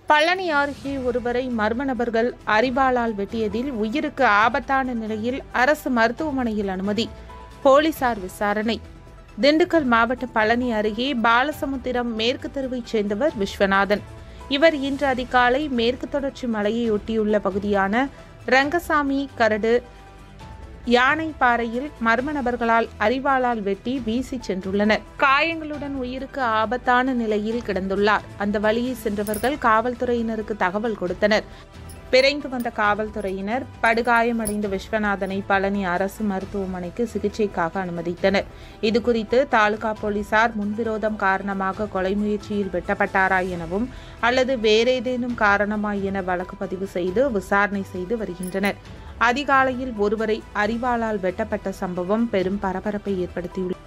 பழனி அருகே ஒருவரை மர்ம நபர்கள் அரிவாளால் வெட்டியதில் உயிருக்கு ஆபத்தான நிலையில் அரசு மருத்துவமனையில் அனுமதி போலீசார் விசாரணை திண்டுக்கல் மாவட்டம் பழனி அருகே பாலசமுத்திரம் மேற்கு தெருவைச் சேர்ந்தவர் விஸ்வநாதன் இவர் இன்று அதிகாலை மேற்கு தொடர்ச்சி மலையை ஒட்டியுள்ள பகுதியான ரங்கசாமி கரடு யானைப்பாறையில் மர்ம நபர்களால் அரிவாளால் வெட்டி வீசி சென்றுள்ளனர் காயங்களுடன் உயிருக்கு ஆபத்தான நிலையில் கிடந்துள்ளார் அந்த வழியே சென்றவர்கள் காவல்துறையினருக்கு தகவல் கொடுத்தனர் விரைந்து வந்த காவல்துறையினர் படுகாயமடைந்த விஸ்வநாதனை பழனி அரசு மருத்துவமனைக்கு சிகிச்சைக்காக அனுமதித்தனர் இதுகுறித்து தாலுகா போலீசார் முன்விரோதம் காரணமாக கொலை முயற்சியில் வெட்டப்பட்டாரா எனவும் அல்லது வேறேதேனும் காரணமா என வழக்கு பதிவு செய்து விசாரணை செய்து வருகின்றனர் அதிகாலையில் ஒருவரை அரிவாளால் வெட்டப்பட்ட சம்பவம் பெரும் பரபரப்பை ஏற்படுத்தியுள்ளது